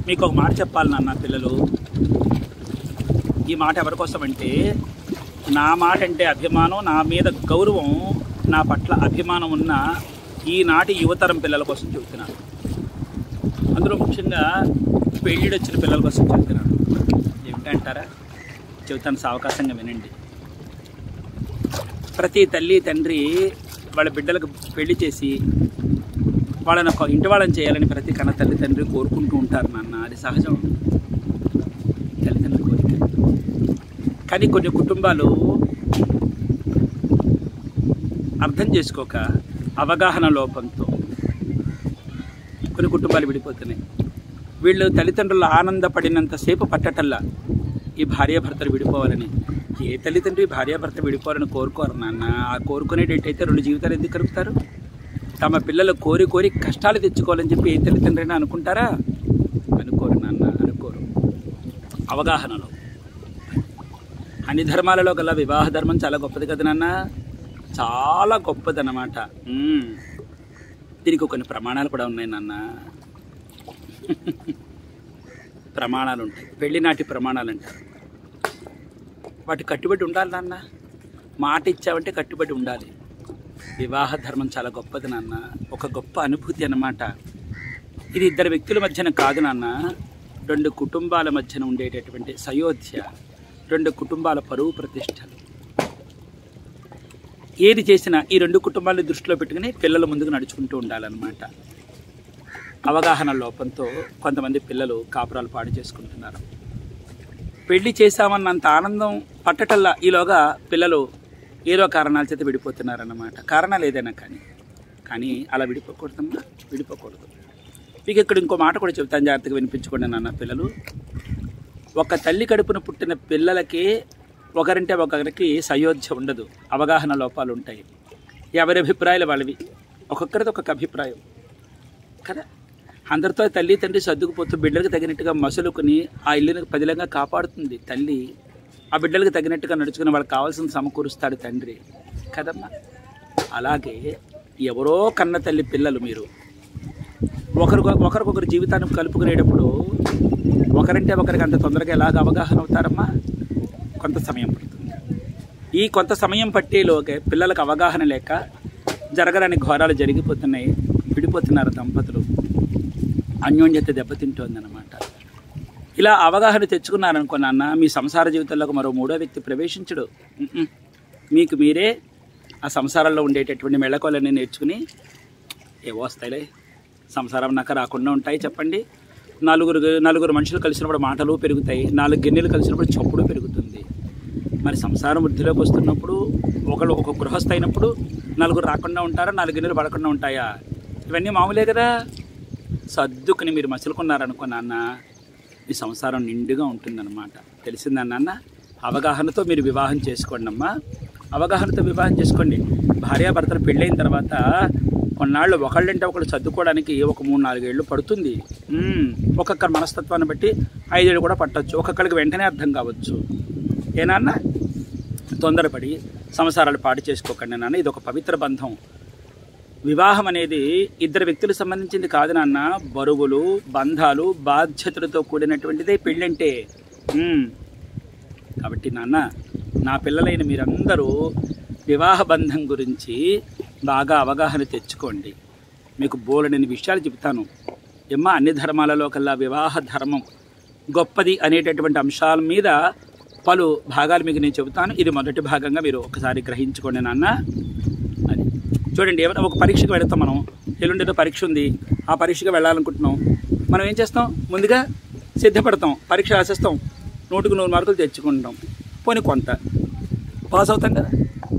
మీకు ఒక మాట చెప్పాలి నాన్న పిల్లలు ఈ మాట ఎవరి కోసం అంటే నా మాట అంటే అభిమానం నా మీద గౌరవం నా పట్ల అభిమానం ఉన్న ఈనాటి యువతరం పిల్లల కోసం చెబుతున్నాను అందులో ముఖ్యంగా పెళ్ళిడు వచ్చిన పిల్లల కోసం చెబుతున్నాను ఏమిటంటారా చెబుతాను సావకాశంగా వినండి ప్రతి తల్లి తండ్రి వాళ్ళ బిడ్డలకు పెళ్లి చేసి వాళ్ళని ఒక ఇంటి వాళ్ళని చేయాలని ప్రతి కన్న తల్లి తండ్రి కోరుకుంటూ ఉంటారు నాన్న అది సహజం తల్లిదండ్రుల కోరిక కానీ కొన్ని కుటుంబాలు అర్థం చేసుకోక అవగాహన లోపంతో కొన్ని కుటుంబాలు విడిపోతున్నాయి వీళ్ళు తల్లిదండ్రులు ఆనందపడినంతసేపు పట్టటల్లా ఈ భార్యాభర్తలు విడిపోవాలని ఏ తల్లిదండ్రి భార్యాభర్త విడిపోవాలని కోరుకోరు నాన్న ఆ కోరుకునేటట్టయితే రెండు జీవితాలు ఎందుకు కలుపుతారు తమ పిల్లలు కోరి కోరి కష్టాలు తెచ్చుకోవాలని చెప్పి ఏ తల్లిదండ్రైనా అనుకుంటారా అనుకోరు నాన్న అనుకోరు అవగాహనలో అన్ని ధర్మాలలో గల వివాహ ధర్మం చాలా గొప్పది కదా నాన్న చాలా గొప్పది అన్నమాట మ్మ్. దీనికి కొన్ని ప్రమాణాలు కూడా ఉన్నాయి నాన్న ప్రమాణాలు ఉంటాయి పెళ్లి నాటి ప్రమాణాలు అంటారు వాటి కట్టుబడి ఉండాలి నాన్న మాట ఇచ్చావంటే కట్టుబడి ఉండాలి వివాహ ధర్మం చాలా గొప్పది నాన్న ఒక గొప్ప అనుభూతి అన్నమాట ఇది ఇద్దరు వ్యక్తుల మధ్యన కాదు నాన్న రెండు కుటుంబాల మధ్యన ఉండేటటువంటి సయోధ్య రెండు కుటుంబాల పరువు ప్రతిష్టలు ఏది చేసినా ఈ రెండు కుటుంబాలని దృష్టిలో పెట్టుకుని పిల్లల ముందుకు నడుచుకుంటూ ఉండాలన్నమాట అవగాహన లోపంతో కొంతమంది పిల్లలు కాపురాలు పాడు చేసుకుంటున్నారు పెళ్లి చేశామన్నంత ఆనందం పట్టటల్లా ఈలోగా పిల్లలు ఏదో కారణాల చేత విడిపోతున్నారన్నమాట కారణాలు ఏదైనా కానీ కానీ అలా విడిపోకూడదమ్మా విడిపోకూడదు మీకు ఇక్కడ ఇంకో మాట కూడా చెప్తాను జాగ్రత్తగా వినిపించుకోండి నాన్న పిల్లలు ఒక తల్లి కడుపున పుట్టిన పిల్లలకి ఒకరింటే ఒకరికి సయోధ్య ఉండదు అవగాహన లోపాలు ఉంటాయి ఎవరి అభిప్రాయాలు వాళ్ళవి ఒక్కొక్కరిది ఒక్కొక్క అభిప్రాయం కదా అందరితో తల్లి తండ్రి సర్దుకుపోతూ బిడ్డలకు తగినట్టుగా మసులుకుని ఆ ఇల్లుని పదిలంగా కాపాడుతుంది తల్లి ఆ బిడ్డలకు తగినట్టుగా నడుచుకుని వాళ్ళకి కావాల్సిన సమకూరుస్తాడు తండ్రి కదమ్మా అలాగే ఎవరో కన్న తల్లి పిల్లలు మీరు ఒకరు ఒకరికొకరు జీవితాన్ని కలుపుకునేటప్పుడు ఒకరంటే ఒకరికి అంత తొందరగా ఎలాగ అవగాహన అవుతారమ్మా కొంత సమయం పడుతుంది ఈ కొంత సమయం పట్టేలోకే పిల్లలకు అవగాహన లేక జరగరాని ఘోరాలు జరిగిపోతున్నాయి విడిపోతున్నారు దంపతులు అన్యోన్యత దెబ్బతింటోందన్నమాట ఇలా అవగాహన తెచ్చుకున్నారనుకో నాన్న మీ సంసార జీవితంలోకి మరో మూడో వ్యక్తి ప్రవేశించడు ఉమ్మ్. మీకు మీరే ఆ సంసారంలో ఉండేటటువంటి మెళకువలన్నీ నేర్చుకుని ఏవో వస్తాయిలే సంసారం నాక రాకుండా ఉంటాయి చెప్పండి నలుగురు నలుగురు మనుషులు కలిసినప్పుడు మాటలు పెరుగుతాయి నాలుగు గిన్నెలు కలిసినప్పుడు చప్పుడు పెరుగుతుంది మరి సంసారం వృద్ధిలోకి వస్తున్నప్పుడు ఒకళ్ళు ఒక గృహస్థ అయినప్పుడు నలుగురు రాకుండా ఉంటారా నాలుగు గిన్నెలు పడకుండా ఉంటాయా ఇవన్నీ మామూలే కదా సర్దుకుని మీరు మసులుకున్నారనుకో నాన్న ఈ సంసారం నిండుగా ఉంటుందన్నమాట తెలిసిందా నాన్న అవగాహనతో మీరు వివాహం చేసుకోండి అమ్మా అవగాహనతో వివాహం చేసుకోండి భార్యాభర్తలు పెళ్ళైన తర్వాత కొన్నాళ్ళు ఒకళ్ళంటే ఒకళ్ళు చదువుకోవడానికి ఒక మూడు నాలుగేళ్ళు పడుతుంది మ్మ్. ఒక్కొక్కరి మనస్తత్వాన్ని బట్టి ఐదేళ్ళు కూడా పట్టొచ్చు ఒక్కొక్కరికి వెంటనే అర్థం కావచ్చు ఏనాన్న తొందరపడి సంసారాలు పాడు చేసుకోకండి నాన్న ఇది ఒక పవిత్ర బంధం వివాహం అనేది ఇద్దరు వ్యక్తులకు సంబంధించింది కాదు నాన్న బరువులు బంధాలు బాధ్యతలతో కూడినటువంటిదే పెళ్ళంటే మ్మ్. కాబట్టి నాన్న నా పిల్లలైన మీరందరూ వివాహ బంధం గురించి బాగా అవగాహన తెచ్చుకోండి మీకు బోలెడని విషయాలు చెబుతాను ఏమ్మా అన్ని ధర్మాలలో కల్లా వివాహ ధర్మం గొప్పది అనేటటువంటి అంశాల మీద పలు భాగాలు మీకు నేను చెబుతాను ఇది మొదటి భాగంగా మీరు ఒకసారి గ్రహించుకోండి నాన్న అది చూడండి ఏమైనా ఒక పరీక్షకు వెళతాం మనం ఎల్లుండితో పరీక్ష ఉంది ఆ పరీక్షకు వెళ్ళాలనుకుంటున్నాం మనం ఏం చేస్తాం ముందుగా సిద్ధపడతాం పరీక్ష రాసేస్తాం నూటికి నూరు మార్కులు తెచ్చుకుంటాం పోనీ కొంత పాస్ అవుతాం కదా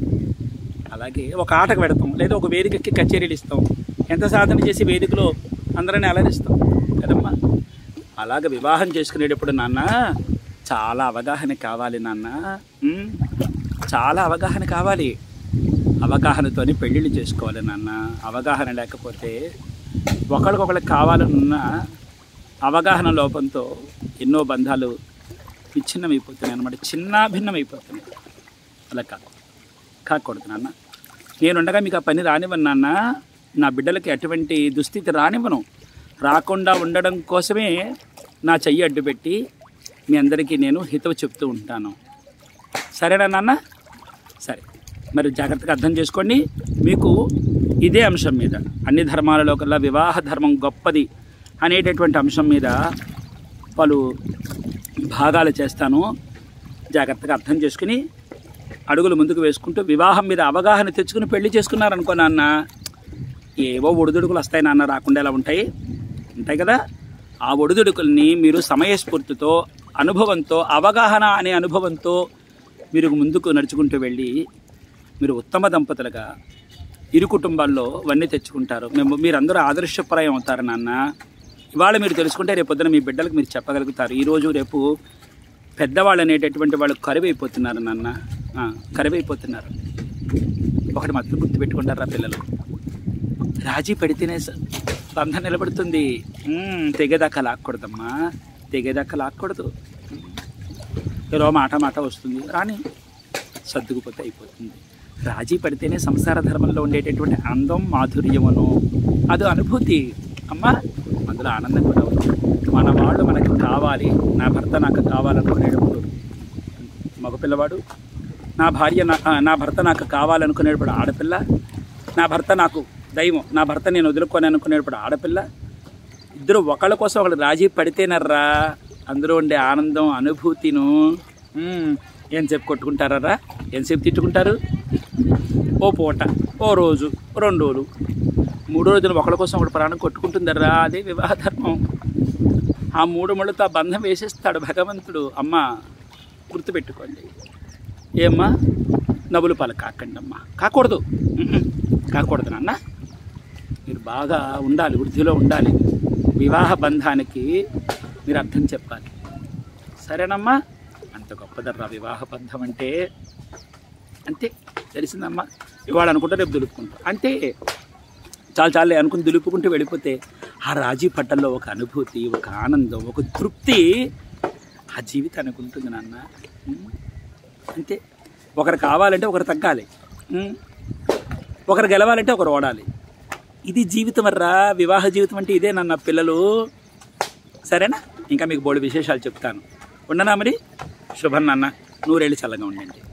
అలాగే ఒక ఆటకు పెడతాం లేదా ఒక వేదికకి కచేరీలు ఇస్తాం ఎంత సాధన చేసి వేదికలో అందరిని అలరిస్తాం కదమ్మా అలాగ వివాహం చేసుకునేటప్పుడు నాన్న చాలా అవగాహన కావాలి నాన్న ఉమ్, చాలా అవగాహన కావాలి అవగాహనతోని పెళ్ళిళ్ళు చేసుకోవాలి నాన్న అవగాహన లేకపోతే ఒకరికొకరికి కావాలన్న అవగాహన లోపంతో ఎన్నో బంధాలు విచ్ఛిన్నమైపోతున్నాయి అనమాట చిన్నాభిన్నమైపోతున్నాయి అలా కాదు కాకూడదు నాన్న నేనుండగా మీకు ఆ పని రానివ్వను నాన్న నా బిడ్డలకి ఎటువంటి దుస్థితి రానివ్వను రాకుండా ఉండడం కోసమే నా చెయ్యి అడ్డు పెట్టి మీ అందరికీ నేను హితవు చెప్తూ ఉంటాను సరేనా నాన్న సరే మరి జాగ్రత్తగా అర్థం చేసుకోండి మీకు ఇదే అంశం మీద అన్ని ధర్మాలలో కల్లా వివాహ ధర్మం గొప్పది అనేటటువంటి అంశం మీద పలు భాగాలు చేస్తాను జాగ్రత్తగా అర్థం చేసుకుని అడుగులు ముందుకు వేసుకుంటూ వివాహం మీద అవగాహన తెచ్చుకుని పెళ్లి చేసుకున్నారనుకో నాన్న ఏవో ఒడిదుడుకులు వస్తాయి నాన్న రాకుండా ఎలా ఉంటాయి ఉంటాయి కదా ఆ ఒడిదుడుకుల్ని మీరు సమయస్ఫూర్తితో అనుభవంతో అవగాహన అనే అనుభవంతో మీరు ముందుకు నడుచుకుంటూ వెళ్ళి మీరు ఉత్తమ దంపతులుగా ఇరు కుటుంబాల్లో వన్నీ తెచ్చుకుంటారు మేము మీరందరూ ఆదర్శప్రాయం అవుతారు నాన్న ఇవాళ మీరు తెలుసుకుంటే రేపు పొద్దున మీ బిడ్డలకు మీరు చెప్పగలుగుతారు ఈరోజు రేపు పెద్దవాళ్ళు అనేటటువంటి వాళ్ళు కరువైపోతున్నారు నాన్న ఆ, కరువైపోతున్నారు ఒకటి మాత్రం గుర్తుపెట్టుకుంటారా పిల్లలు రాజీ పడితేనే స- బంధం నిలబడుతుంది మ్మ్, తెగేదాకా లాక్కూడదమ్మా తెగేదాకా లాక్కూడదు ఏదో మాట మాట వస్తుంది రాని సర్దుకుపోతే అయిపోతుంది రాజీ పడితేనే సంసార ధర్మంలో ఉండేటటువంటి అందం మాధుర్యమును అది అనుభూతి అమ్మా అందులో ఆనందం కూడా ఉంది మన వాళ్ళు మనకి కావాలి నా భర్త నాకు కావాలనుకునేటప్పుడు మగపిల్లవాడు నా భార్య నా ఆ, నా భర్త నాకు కావాలనుకునేటప్పుడు ఆడపిల్ల నా భర్త నాకు దైవం నా భర్త నేను వదులుకొని అనుకునేటప్పుడు ఆడపిల్ల ఇద్దరు ఒకళ్ళ కోసం ఒకళ్ళు రాజీ పడితేనర్రా అందులో ఉండే ఆనందం అనుభూతిను మ్మ్, ఏం చెప్పు కొట్టుకుంటారా ఎంతసేపు తిట్టుకుంటారు ఓ పూట ఓ రోజు రెండు రోజులు మూడో రోజులు ఒకళ్ళ కోసం ఒకటి ప్రాణం కొట్టుకుంటుందర్రా అదే వివాహ ధర్మం ఆ మూడు ముళ్ళతో ఆ బంధం వేసేస్తాడు భగవంతుడు అమ్మ గుర్తుపెట్టుకోండి ఏమ్మా నవ్వులు పాలు కాకండి అమ్మా కాకూడదు మ్మ్. కాకూడదు నాన్న మీరు బాగా ఉండాలి వృద్ధిలో ఉండాలి వివాహ బంధానికి మీరు అర్థం చెప్పాలి సరేనమ్మా అంత గొప్పదర్రా వివాహ బంధం అంటే అంతే తెలిసిందమ్మా ఇవాళ అనుకుంటే రేపు దులుపుకుంటా అంతే చాలు చాలే అనుకుని దులుపుకుంటూ వెళ్ళిపోతే ఆ రాజీ పట్టల్లో ఒక అనుభూతి ఒక ఆనందం ఒక తృప్తి ఆ జీవితానికి ఉంటుంది నాన్న ఉం? అంతే ఒకరు కావాలంటే ఒకరు తగ్గాలి ఉం? ఒకరు గెలవాలంటే ఒకరు ఓడాలి ఇది జీవితం వర్రా వివాహ జీవితం అంటే ఇదే నన్న పిల్లలు సరేనా ఇంకా మీకు బోడు విశేషాలు చెప్తాను ఉండనా మరి శుభన్ నాన్న నూరేళ్ళు చల్లగా ఉండండి